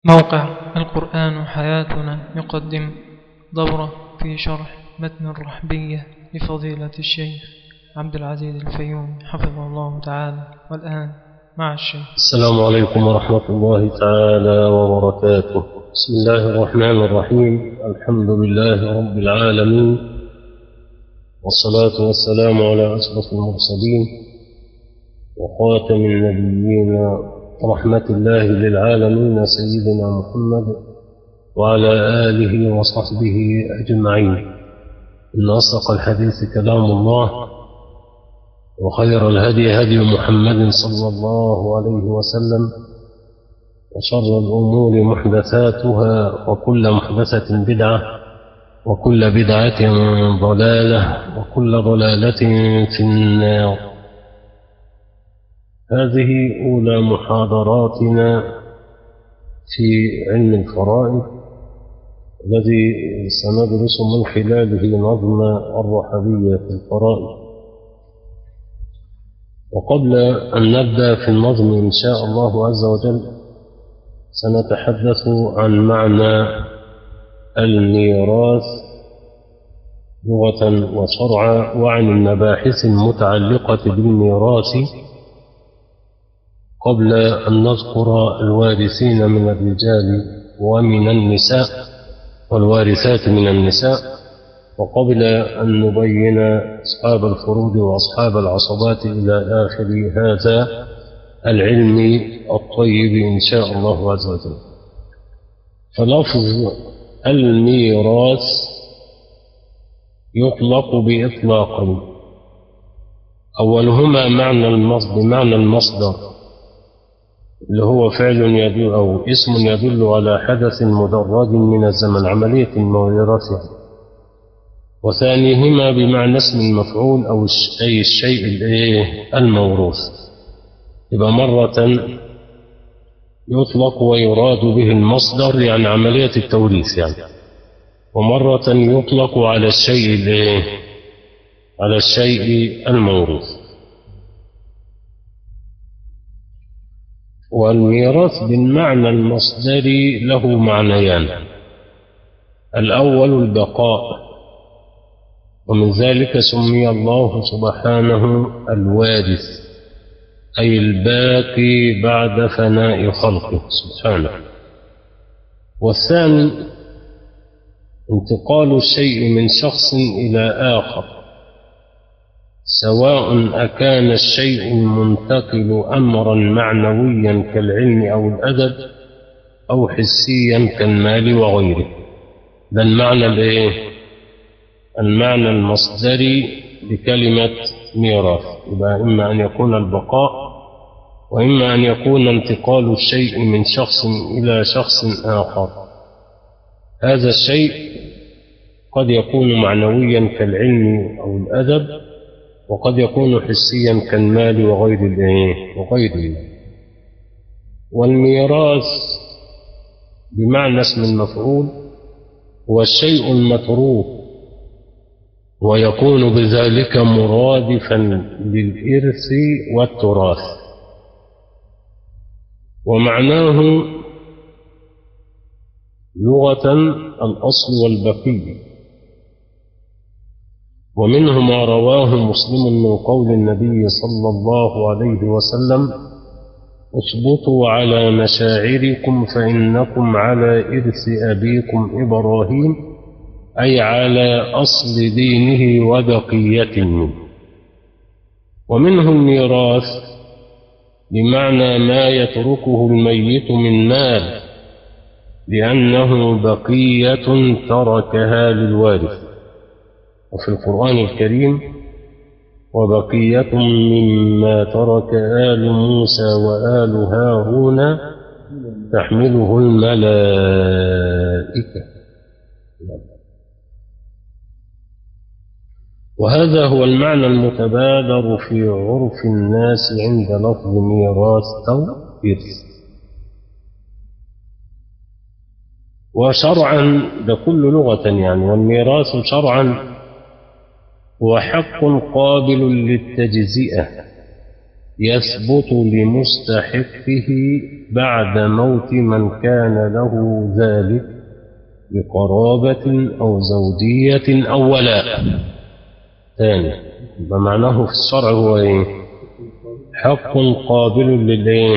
موقع القرآن حياتنا يقدم دورة في شرح متن الرحبية لفضيلة الشيخ عبد العزيز الفيوم حفظه الله تعالى والآن مع الشيخ السلام عليكم ورحمة الله تعالى وبركاته بسم الله الرحمن الرحيم الحمد لله رب العالمين والصلاة والسلام على أشرف المرسلين وخاتم النبيين رحمة الله للعالمين سيدنا محمد وعلى آله وصحبه أجمعين إن أصدق الحديث كلام الله وخير الهدي هدي محمد صلى الله عليه وسلم وشر الأمور محدثاتها وكل محدثة بدعة وكل بدعة ضلالة وكل ضلالة في النار هذه أولى محاضراتنا في علم الفرائض الذي سندرس من خلاله نظم الرحبية في الفرائض وقبل أن نبدأ في النظم إن شاء الله عز وجل سنتحدث عن معنى الميراث لغة وشرعا وعن المباحث المتعلقة بالميراث قبل أن نذكر الوارثين من الرجال ومن النساء والوارثات من النساء وقبل أن نبين أصحاب الفروض وأصحاب العصبات إلى آخر هذا العلم الطيب إن شاء الله عز وجل فلفظ الميراث يطلق بإطلاق أولهما معنى المصدر بمعنى المصدر اللي هو فعل يدل أو اسم يدل على حدث مدرج من الزمن عملية الموراث وثانيهما بمعنى اسم المفعول أو أي الشيء الموروث يبقى مرة يطلق ويراد به المصدر يعني عملية التوريث يعني ومرة يطلق على الشيء على الشيء الموروث والميراث بالمعنى المصدري له معنيان الأول البقاء ومن ذلك سمي الله سبحانه الوارث أي الباقي بعد فناء خلقه سبحانه والثاني انتقال الشيء من شخص إلى آخر سواء أكان الشيء المنتقل أمرا معنويا كالعلم أو الأدب أو حسيا كالمال وغيره ده المعنى الايه المعنى المصدري لكلمة ميراث يبقى إما أن يكون البقاء وإما أن يكون انتقال الشيء من شخص إلى شخص آخر هذا الشيء قد يكون معنويا كالعلم أو الأدب وقد يكون حسيا كالمال وغير الايه وغيره والميراث بمعنى اسم المفعول هو الشيء المتروك ويكون بذلك مرادفا للإرث والتراث ومعناه لغة الأصل والبقية ومنه ما رواه مسلم من قول النبي صلى الله عليه وسلم اثبتوا على مشاعركم فإنكم على إرث أبيكم إبراهيم أي على أصل دينه وبقية منه ومنه الميراث بمعنى ما يتركه الميت من مال لأنه بقية تركها للوارث وفي القرآن الكريم وبقية مما ترك آل موسى وآل هارون تحمله الملائكة وهذا هو المعنى المتبادر في عرف الناس عند لفظ ميراث أو إرث وشرعا ده كل لغة يعني والميراث شرعا هو حق قابل للتجزئة يثبت لمستحقه بعد موت من كان له ذلك بقرابة أو زوجية أو ولاء ثاني بمعناه في الشرع هو إيه؟ حق قابل للإيه؟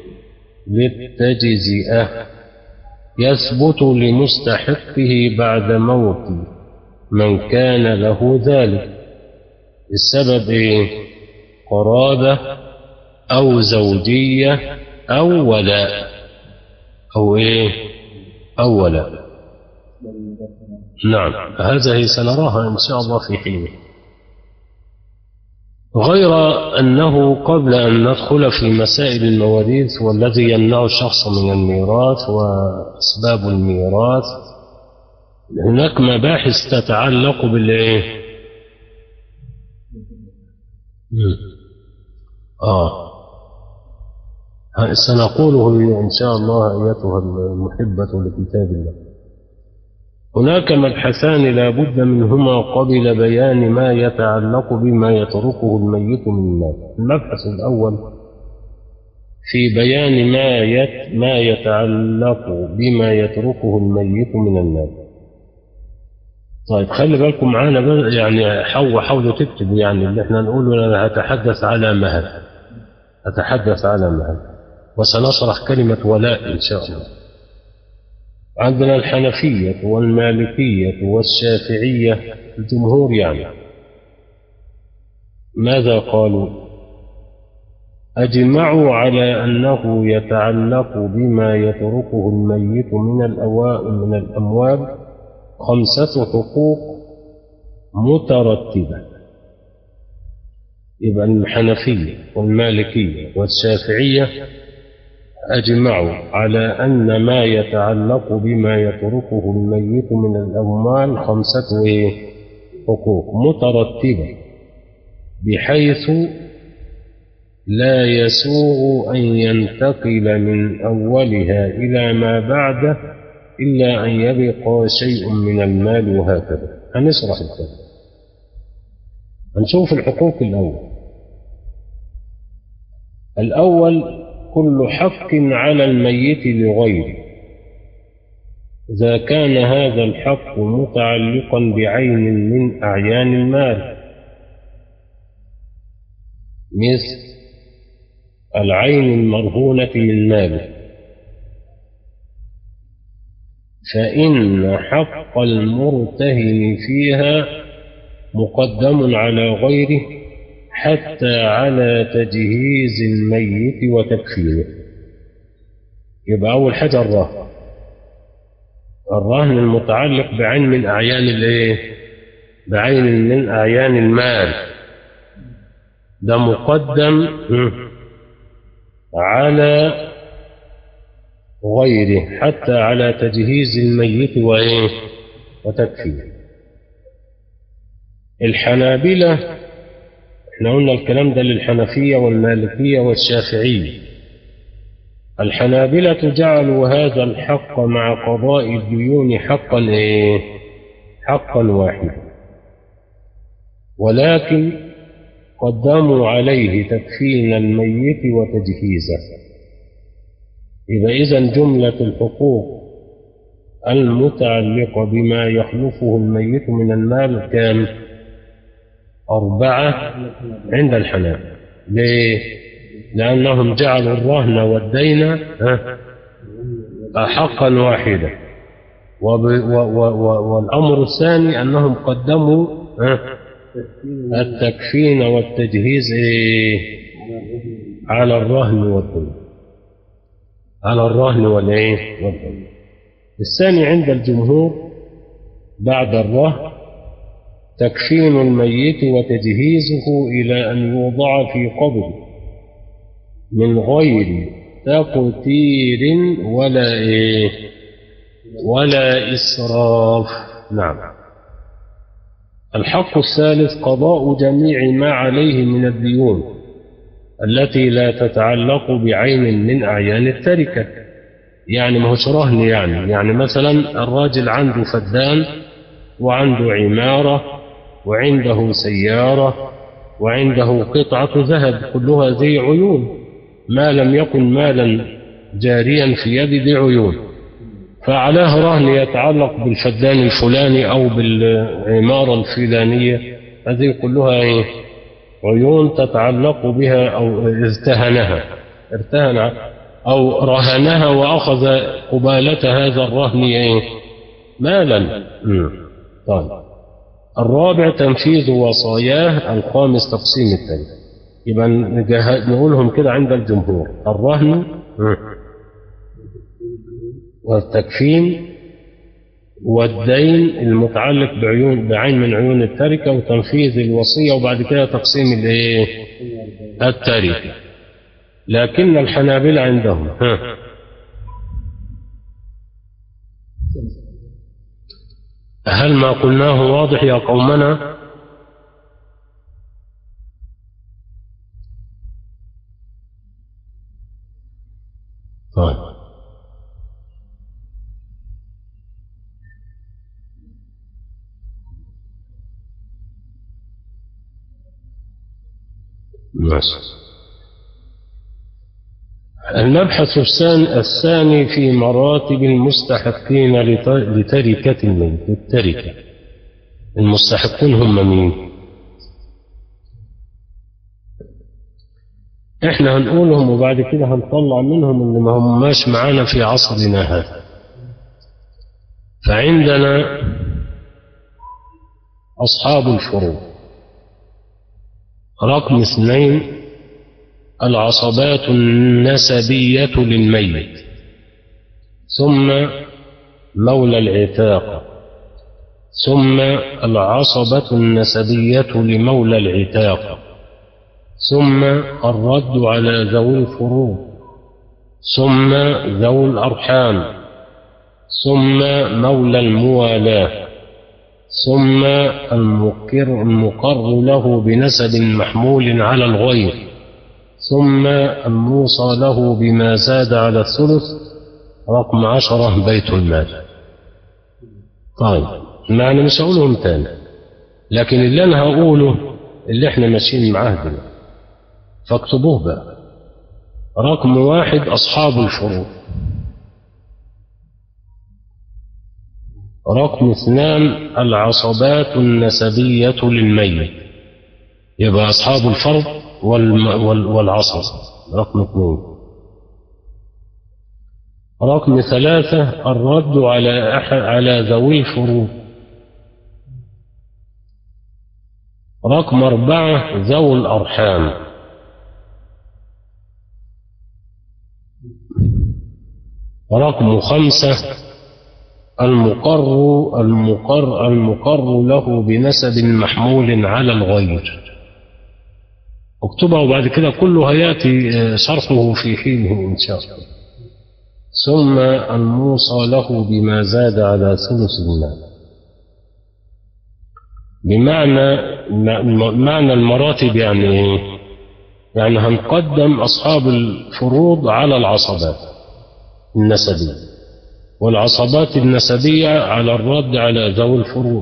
للتجزئة يثبت لمستحقه بعد موت من كان له ذلك السبب إيه؟ قرابة أو زوجية أو ولاء أو إيه أو ولاء نعم هذه سنراها إن شاء الله في حين غير أنه قبل أن ندخل في مسائل المواريث والذي يمنع الشخص من الميراث وأسباب الميراث هناك مباحث تتعلق بالإيه؟ آه سنقوله إن شاء الله أيتها المحبة لكتاب الله هناك مبحثان لا بد منهما قبل بيان ما يتعلق بما يتركه الميت من المال المبحث الأول في بيان ما يت ما يتعلق بما يتركه الميت من المال طيب خلي بالكم معانا بقى يعني حاولوا حاولوا تكتبوا يعني اللي احنا نقوله انا هتحدث على مهل أتحدث على مهل وسنشرح كلمة ولاء إن شاء الله عندنا الحنفية والمالكية والشافعية الجمهور يعني ماذا قالوا أجمعوا على أنه يتعلق بما يتركه الميت من الأوائل من الأموال خمسة حقوق مترتبة يبقى الحنفية والمالكية والشافعية أجمعوا على أن ما يتعلق بما يتركه الميت من الأموال خمسة حقوق مترتبة بحيث لا يسوغ أن ينتقل من أولها إلى ما بعده إلا أن يبقى شيء من المال وهكذا هنشرح الكلام هنشوف الحقوق الأول الأول كل حق على الميت لغيره إذا كان هذا الحق متعلقا بعين من أعيان المال مثل العين المرهونة من ماله فإن حق المرتهن فيها مقدم على غيره حتى على تجهيز الميت وتكفينه يبقى أول حاجة الرهن الرهن المتعلق بعين من أعيان الايه بعين من أعيان المال ده مقدم على غيره حتى على تجهيز الميت وإيه وتكفينه الحنابلة احنا قلنا الكلام ده للحنفية والمالكية والشافعية الحنابلة جعلوا هذا الحق مع قضاء الديون حقا ايه حقا واحدا ولكن قدموا عليه تكفين الميت وتجهيزه إذا إذن جملة الحقوق المتعلقة بما يخلفه الميت من المال كام أربعة عند الحنابلة ليه؟ لأنهم جعلوا الرهن والدين حقا واحدا والأمر الثاني أنهم قدموا التكفين والتجهيز على الرهن والدين على الرهن والإيه والدين الثاني عند الجمهور بعد الرهن تكفين الميت وتجهيزه إلى أن يوضع في قبر من غير تقتير ولا إيه ولا إسراف نعم الحق الثالث قضاء جميع ما عليه من الديون التي لا تتعلق بعين من أعيان التركة يعني ما هوش رهن يعني يعني مثلا الراجل عنده فدان وعنده عمارة وعنده سيارة وعنده قطعة ذهب كلها ذي عيون ما لم يكن مالا جاريا في يد ذي عيون فعلاه رهن يتعلق بالفدان الفلاني أو بالعمارة الفلانية هذه كلها إيه؟ عيون تتعلق بها أو ارتهنها ارتهن أو رهنها وأخذ قبالة هذا الرهن إيه؟ مالا مم. طيب الرابع تنفيذ وصاياه الخامس تقسيم الثاني يبقى نجه- نقولهم كده عند الجمهور الرهن مم. والتكفين والدين المتعلق بعيون بعين من عيون التركة وتنفيذ الوصية وبعد كده تقسيم الايه التركة لكن الحنابلة عندهم ها هل ما قلناه واضح يا قومنا طيب ماشي المبحث الثاني الثاني في مراتب المستحقين لت- لتركة الميت التركة المستحقون هم مين احنا هنقولهم وبعد كده هنطلع منهم اللي ما هماش معانا في عصرنا هذا فعندنا أصحاب الفروض رقم اثنين العصبات النسبية للميت ثم مولى العتاق ثم العصبة النسبية لمولى العتاق ثم الرد على ذوي الفروض ثم ذوي الأرحام ثم مولى الموالاة ثم المقر, المقر له بنسب محمول على الغير ثم الموصى له بما زاد على الثلث رقم عشرة بيت المال طيب ما أنا مش هقولهم تاني لكن اللي أنا هقوله اللي احنا ماشيين معاه دلوقتي فاكتبوه بقى رقم واحد أصحاب الفروض رقم اثنان العصبات النسبية للميت يبقى أصحاب الفرض والم... وال... والعصب رقم اثنين رقم ثلاثة الرد على أحد على ذوي الفروض رقم أربعة ذوي الأرحام رقم خمسة المقر المقر المقر له بنسب محمول على الغير اكتبها وبعد كده كله هياتي شرحه في حينه ان شاء الله ثم الموصى له بما زاد على ثلث المال بمعنى معنى المراتب يعني ايه؟ يعني هنقدم اصحاب الفروض على العصبات النسبيه والعصبات النسبيه على الرد على ذوي الفروض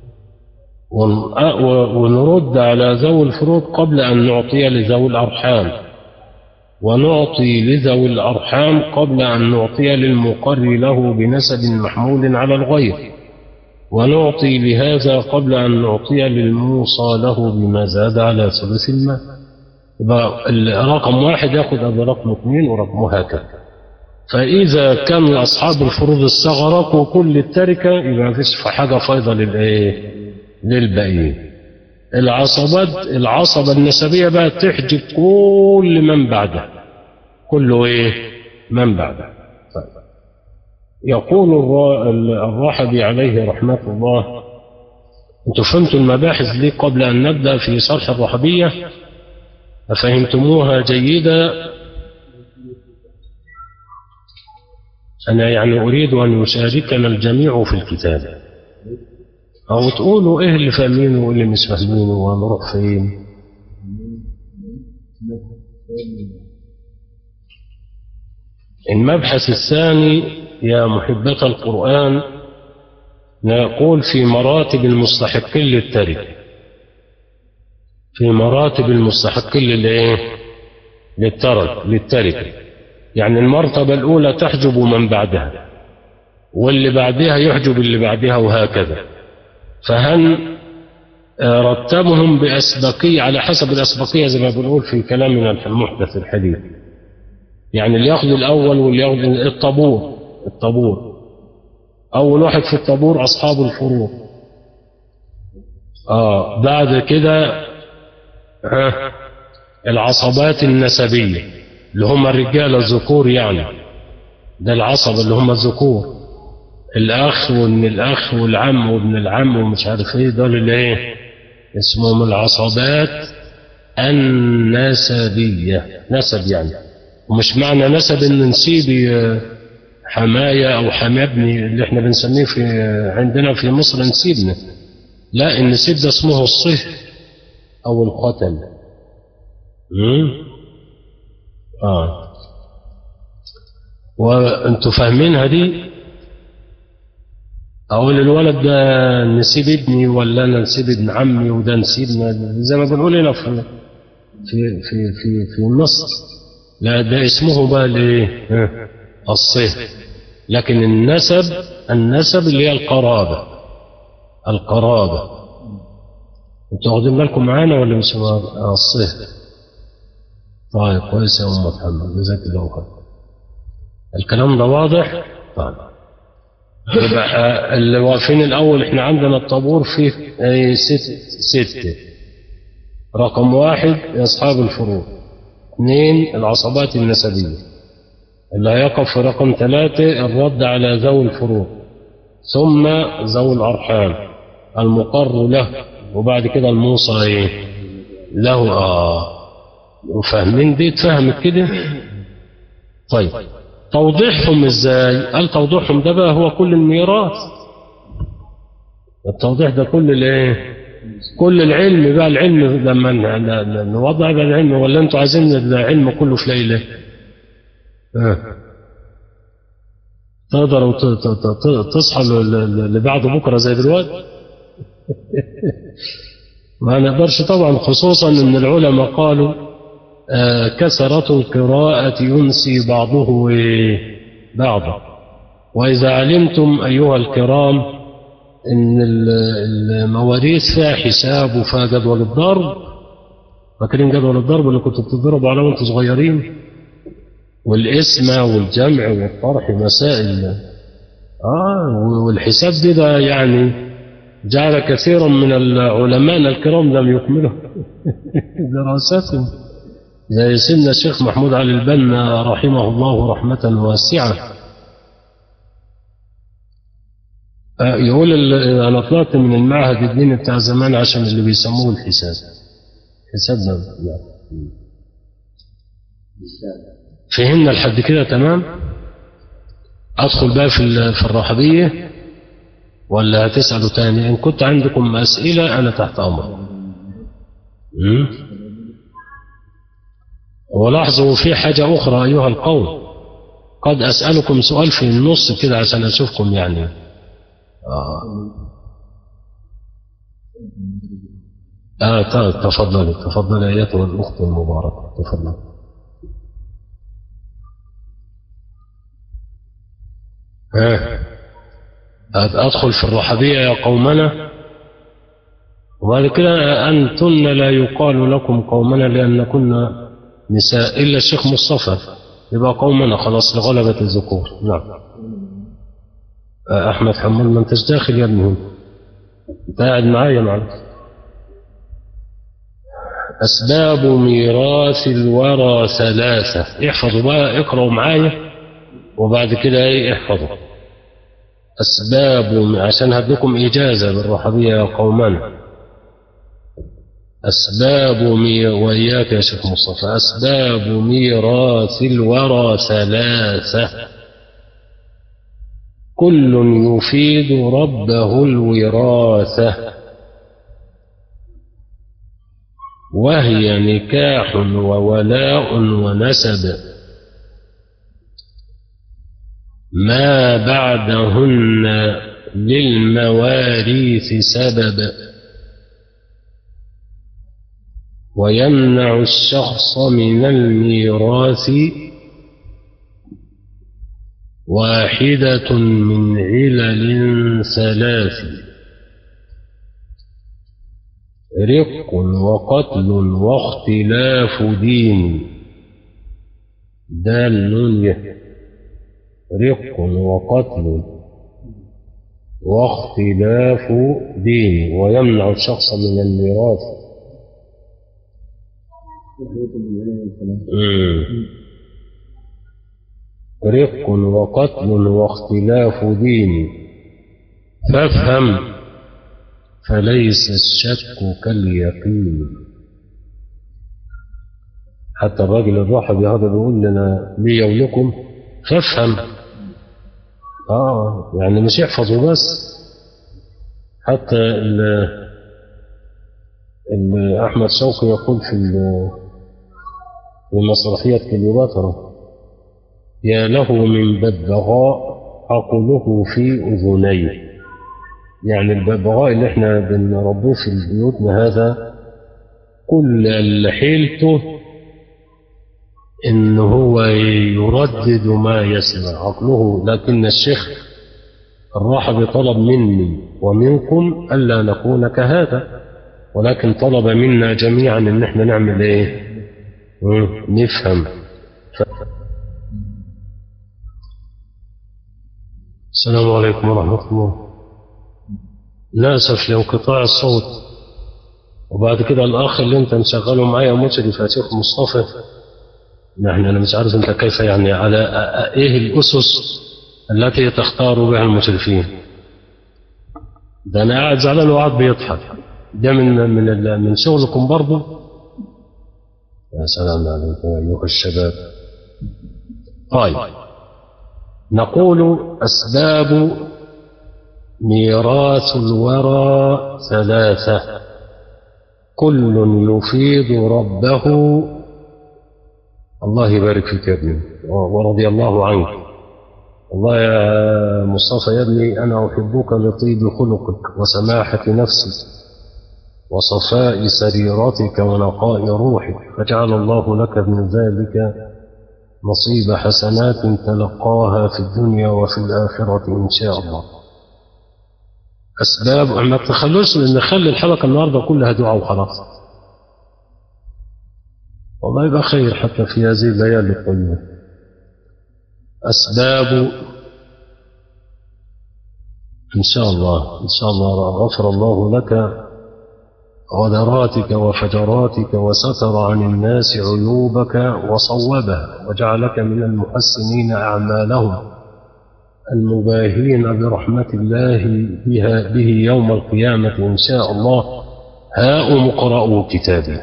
ونرد على ذوي الفروض قبل أن نعطي لذوي الأرحام ونعطي لذوي الأرحام قبل أن نعطي للمقر له بنسب محمول على الغير ونعطي لهذا قبل أن نعطي للموصى له بما زاد على ثلث المال يبقى رقم واحد ياخذ هذا رقم اثنين ورقم هكذا فإذا كان أصحاب الفروض استغرقوا كل التركة يبقى ما فيش حاجة فايضة للإيه؟ للباقيين العصبات العصبة النسبية بقى تحجب كل من بعده كله ايه من بعده طيب. يقول الراحبي عليه رحمة الله انتوا فهمتوا المباحث دي قبل ان نبدأ في شرح الرحبية أفهمتموها جيدة أنا يعني أريد أن يشاركنا الجميع في الكتاب أو تقولوا إيه اللي فاهمينه وإيه اللي مش فاهمينه ونروح فين المبحث الثاني يا محبة القرآن نقول في مراتب المستحقين للتركة في مراتب المستحقين للايه للترك للتركه يعني المرتبه الاولى تحجب من بعدها واللي بعدها يحجب اللي بعدها وهكذا فهل رتبهم بأسبقية على حسب الأسبقية زي ما بنقول في كلامنا المحدث الحديث يعني اللي ياخذ الأول واللي ياخذ الطابور الطابور أول واحد في الطابور أصحاب الفروض آه بعد كده آه العصبات النسبية اللي هم الرجال الذكور يعني ده العصب اللي هم الذكور الأخ وابن الأخ والعم وابن العم ومش عارف إيه دول اللي إيه اسمهم العصبات النسبية نسب يعني ومش معنى نسب إن نسيب حماية أو حمابني اللي إحنا بنسميه في عندنا في مصر نسيبنا لا النسيب ده اسمه الصه أو القتل امم آه وأنتوا فاهمينها دي أقول الولد ده نسيب ابني ولا أنا نسيب ابن عمي وده نسيبنا زي ما بنقول هنا في في في في, في مصر لا ده اسمه بقى الايه؟ الصه لكن النسب النسب اللي هي القرابة القرابة انتوا واخدين بالكم معانا ولا مش الصه طيب كويس يا أم محمد جزاك الله خير الكلام ده واضح طيب يبقى اللي واقفين الأول احنا عندنا الطابور فيه ست ستة رقم واحد أصحاب الفروض اثنين العصبات النسبية اللي هيقف في رقم ثلاثة الرد على ذوي الفروض ثم ذوي الأرحام المقر له وبعد كده الموصى ايه له آه وفاهمين دي اتفهمت كده طيب توضيحهم ازاي قال توضيحهم ده بقى هو كل الميراث التوضيح ده كل الايه كل العلم بقى العلم لما نوضع بقى العلم ولا انتوا عايزين العلم كله في ليله آه. تقدروا تصحوا لبعد بكره زي دلوقتي ما نقدرش طبعا خصوصا ان العلماء قالوا آه كثرة القراءة ينسي بعضه بعضا وإذا علمتم أيها الكرام إن المواريث فيها حساب وفيها جدول الضرب فاكرين جدول الضرب اللي كنتوا بتضربوا عليه وانتم صغيرين والاسم والجمع والطرح مسائل آه والحساب دي ده يعني جعل كثيرا من العلماء الكرام لم يكملوا دراستهم زي سيدنا الشيخ محمود علي البنا رحمه الله رحمة واسعة يقول أنا طلعت من المعهد الديني بتاع زمان عشان اللي بيسموه الحساب حسابنا فهمنا لحد كده تمام أدخل بقى في في الرحبية ولا هتسألوا تاني إن كنت عندكم أسئلة أنا تحت أمر ولاحظوا في حاجة أخرى أيها القوم قد أسألكم سؤال في النص كده عشان أشوفكم يعني آه, آه تفضلي تفضلي أيتها الأخت المباركة تفضلي ها أدخل في الرحبية يا قومنا وبعد كده أنتن لا يقال لكم قومنا لأن كنا نساء إلا الشيخ مصطفى يبقى قومنا خلاص لغلبة الذكور نعم أحمد حمال ما أنتش داخل يا ابني أنت قاعد معايا معلش أسباب ميراث الورى ثلاثة احفظوا بقى اقرأوا معايا وبعد كده ايه احفظوا أسباب عشان هديكم إجازة بالرحبية يا قومنا أسباب مي... وإياك يا شيخ مصطفى أسباب ميراث الورى ثلاثة كل يفيد ربه الوراثة وهي نكاح وولاء ونسب ما بعدهن للمواريث سبب ويمنع الشخص من الميراث واحدة من علل ثلاث رق وقتل واختلاف دين دال نون رق وقتل واختلاف دين ويمنع الشخص من الميراث رق وقتل واختلاف دين فافهم فليس الشك كاليقين حتى الراجل الراحب هذا بيقول لنا لي ولكم فافهم اه يعني مش يحفظوا بس حتى ال ال احمد شوقي يقول في في مسرحيه كليوباترا يا له من ببغاء عقله في اذنيه يعني الببغاء اللي احنا بنربوه في بيوتنا هذا كل اللي حيلته ان هو يردد ما يسمع عقله لكن الشيخ الراحب طلب مني ومنكم الا نكون كهذا ولكن طلب منا جميعا ان احنا نعمل ايه نفهم ف... السلام عليكم ورحمه الله ناسف لانقطاع الصوت وبعد كده الاخ اللي انت مشغله معايا مشرف يا شيخ مصطفى نحن انا مش عارف انت كيف يعني على ايه الاسس التي تختار بها المشرفين ده انا قاعد زعلان وقاعد بيضحك ده من من من شغلكم برضه يا سلام عليكم ايها الشباب طيب نقول اسباب ميراث الورى ثلاثه كل يفيد ربه الله يبارك فيك يا ابني ورضي الله عنك والله يا مصطفى يا ابني أنا أحبك لطيب خلقك وسماحة نفسك وصفاء سريرتك ونقاء روحك فجعل الله لك من ذلك نصيب حسنات تلقاها في الدنيا وفي الآخرة إن شاء الله أسباب ما تخلوش نخلي الحلقة النهاردة كلها دعاء وخلاص والله يبقى خير حتى في هذه الليالي الطيبة أسباب إن شاء الله إن شاء الله غفر الله لك غدراتك وفجراتك وستر عن الناس عيوبك وصوبها وجعلك من المحسنين أعمالهم المباهين برحمة الله بها به يوم القيامة إن شاء الله هاؤم اقرأوا كتابي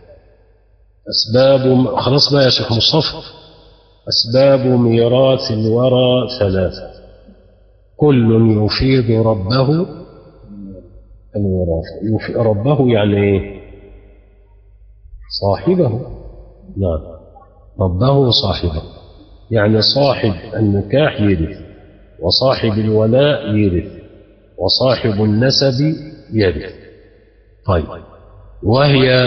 أسباب خلاص بقى يا شيخ مصطفى أسباب ميراث الورى ثلاثة كل يفيد ربه الوراثة ربه يعني ايه؟ صاحبه نعم ربه صاحبه يعني صاحب النكاح يرث وصاحب الولاء يرث وصاحب النسب يرث طيب وهي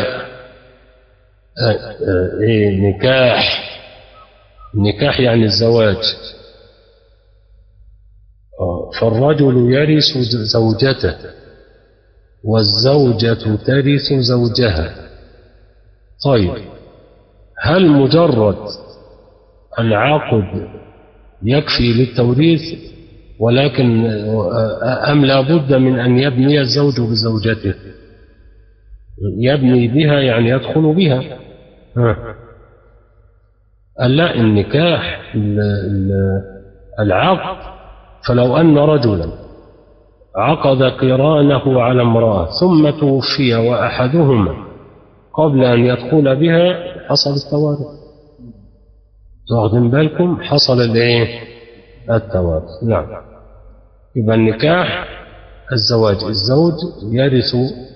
إيه نكاح نكاح يعني الزواج فالرجل يرث زوجته والزوجة ترث زوجها طيب هل مجرد العقد يكفي للتوريث ولكن أم لا بد من أن يبني الزوج بزوجته يبني بها يعني يدخل بها لا النكاح العقد فلو أن رجلا عقد قرانه على امرأة ثم توفي وأحدهما قبل أن يدخل بها حصل التوارث واخدين بالكم حصل الايه التوارث نعم يبقى النكاح الزواج الزوج يرث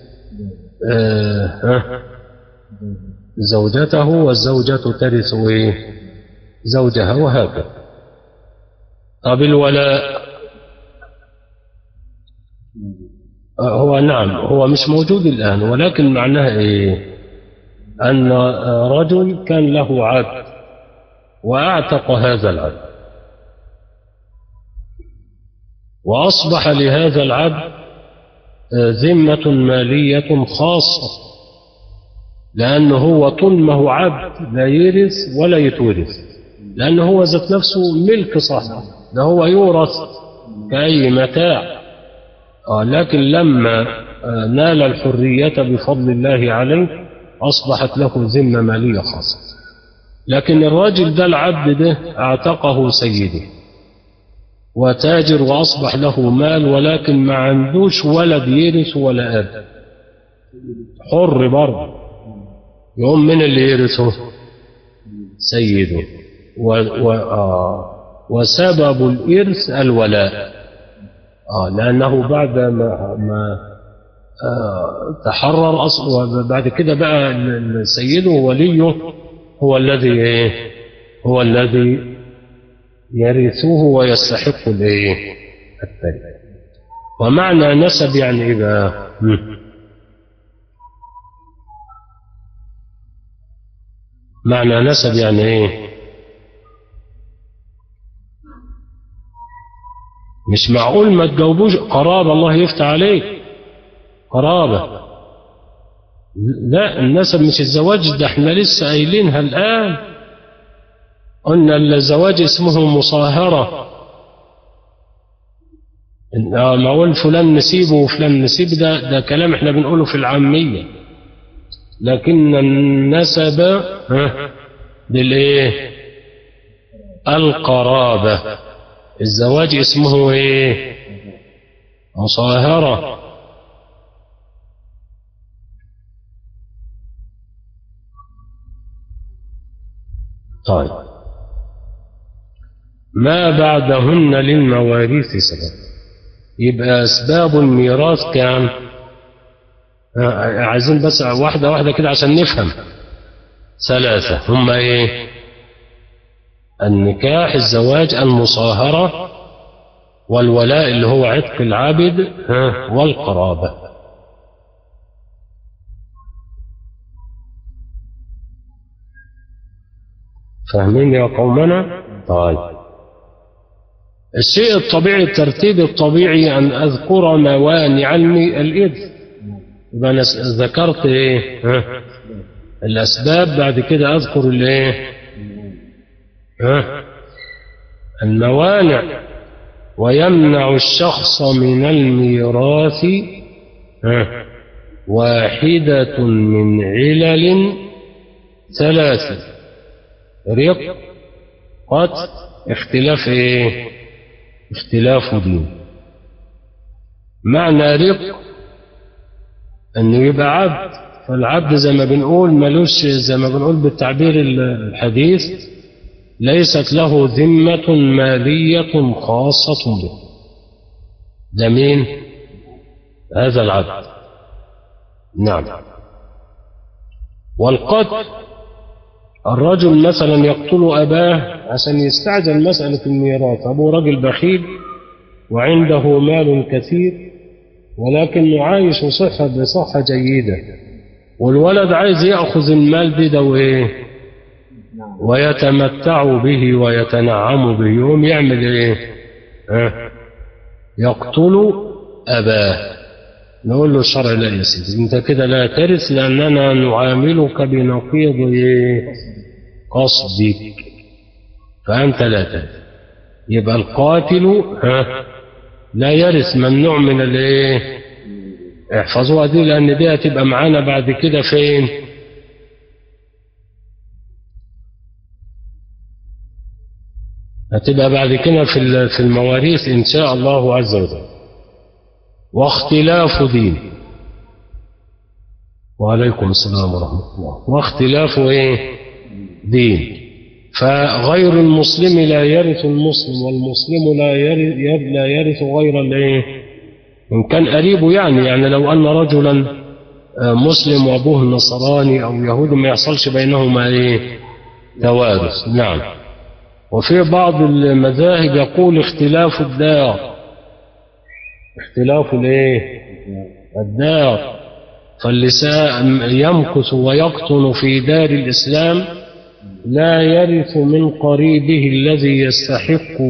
آه زوجته والزوجة ترث ايه زوجها وهكذا طب الولاء هو نعم هو مش موجود الآن ولكن معناه إيه أن رجل كان له عبد وأعتق هذا العبد وأصبح لهذا العبد ذمة مالية خاصة لأنه هو طول ما هو عبد لا يرث ولا يتورث لأنه هو ذات نفسه ملك صاحبه ده هو يورث كأي متاع آه لكن لما آه نال الحرية بفضل الله عليه أصبحت له ذمة مالية خاصة لكن الراجل ده العبد ده اعتقه سيده وتاجر وأصبح له مال ولكن ما عندوش ولد يرث ولا أب حر برضه يقوم من اللي يرثه سيده و و آه وسبب الإرث الولاء آه لأنه بعد ما, ما آه تحرر أصل وبعد كده بقى سيده وليه هو الذي هو الذي يرثه ويستحق الايه التركه ومعنى نسب يعني ايه بقى معنى نسب يعني ايه مش معقول ما تجاوبوش قرابة الله يفتح عليك قرابة لا النسب مش الزواج ده احنا لسه قايلينها الآن قلنا الزواج اسمه مصاهرة معقول فلان نسيبه وفلان نسيب ده ده كلام احنا بنقوله في العامية لكن النسب للايه القرابة الزواج اسمه ايه مصاهرة طيب ما بعدهن للمواريث سبب يبقى أسباب الميراث كام عايزين بس واحدة واحدة كده عشان نفهم ثلاثة هم ايه النكاح الزواج المصاهرة والولاء اللي هو عتق العابد والقرابة فاهمين يا قومنا طيب الشيء الطبيعي الترتيب الطبيعي أن أذكر موانع الإرث يبقى أنا ذكرت إيه ها؟ الأسباب بعد كده أذكر الإيه ها؟ الموانع ويمنع الشخص من الميراث ها؟ واحدة من علل ثلاثة رق قتل اختلاف ايه اختلاف دين معنى رق انه يبقى عبد فالعبد زي ما بنقول ملوش زي ما بنقول بالتعبير الحديث ليست له ذمة مالية خاصة به ده مين هذا العبد نعم والقتل الرجل مثلا يقتل أباه عشان يستعجل مسألة الميراث أبوه رجل بخيل وعنده مال كثير ولكن عايش صحة بصحة جيدة والولد عايز يأخذ المال ده وإيه ويتمتع به ويتنعم به يقوم يعمل إيه ها؟ يقتل أباه نقول له الشرع لا يا سيدي انت كده لا ترث لاننا نعاملك بنقيض قصدك فانت لا ترث يبقى القاتل ها لا يرث ممنوع من الايه احفظوها دي لان دي هتبقى معانا بعد كده فين هتبقى بعد كده في في المواريث ان شاء الله عز وجل واختلاف دين وعليكم السلام ورحمة الله واختلاف ايه دين فغير المسلم لا يرث المسلم والمسلم لا يرث, لا يرث غير الايه ان كان قريبه يعني يعني لو ان رجلا مسلم وابوه نصراني او يهودي ما يحصلش بينهما ايه توارث نعم وفي بعض المذاهب يقول اختلاف الدار اختلاف الايه الدار فاللي يمكث ويقطن في دار الإسلام لا يرث من قريبه الذي يستحق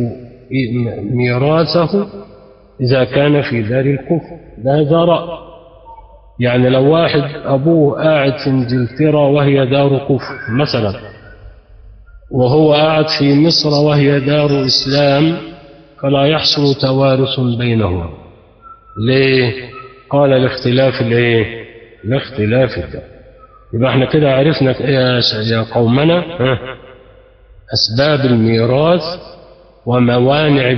ميراثه إذا كان في دار الكفر هذا رأي يعني لو واحد أبوه قاعد في إنجلترا وهي دار كفر مثلا وهو قاعد في مصر وهي دار إسلام فلا يحصل توارث بينهما ليه؟ قال لاختلاف الايه؟ لاختلاف الدار يبقى احنا كده عرفنا يا قومنا ها؟ أسباب الميراث وموانع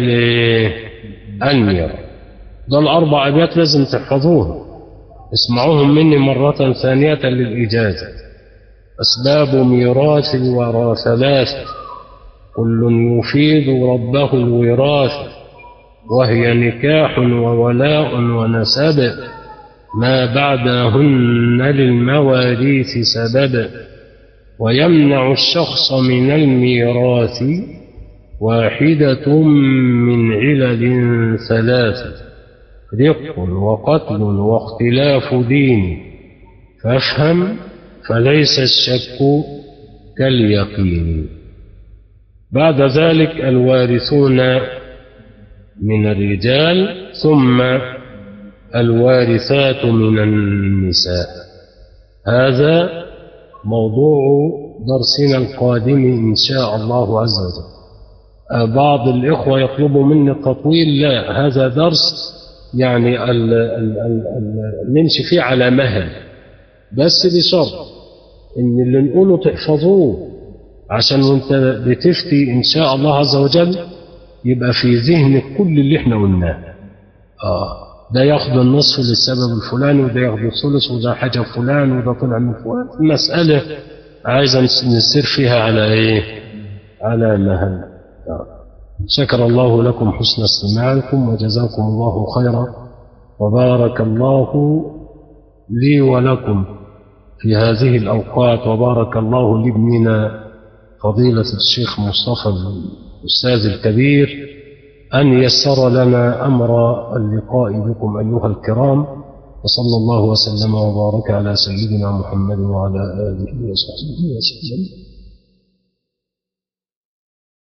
الميراث ده الأربع أبيات لازم تحفظوها اسمعوهم مني مرة ثانية للإجازة أسباب ميراث الورى ثلاثة كل يفيد ربه الوراثة وهي نكاح وولاء ونسب ما بعدهن للمواريث سبب ويمنع الشخص من الميراث واحدة من علل ثلاثة رق وقتل واختلاف دين فافهم فليس الشك كاليقين بعد ذلك الوارثون من الرجال ثم الوارثات من النساء هذا موضوع درسنا القادم إن شاء الله عز وجل بعض الإخوة يطلبوا مني التطويل لا هذا درس يعني ال ال ال ال نمشي فيه على مهل بس بشرط ان اللي نقوله تحفظوه عشان وانت بتفتي ان شاء الله عز وجل يبقى في ذهنك كل اللي احنا قلناه اه ده ياخد النصف للسبب الفلاني وده ياخد الثلث وده حاجه فلان وده طلع من فلان المساله عايزه نسير فيها على ايه على مهل آه. شكر الله لكم حسن استماعكم وجزاكم الله خيرا وبارك الله لي ولكم في هذه الأوقات وبارك الله لابننا فضيلة الشيخ مصطفى الأستاذ الكبير أن يسر لنا أمر اللقاء بكم أيها الكرام وصلى الله وسلم وبارك على سيدنا محمد وعلى آله وصحبه وسلم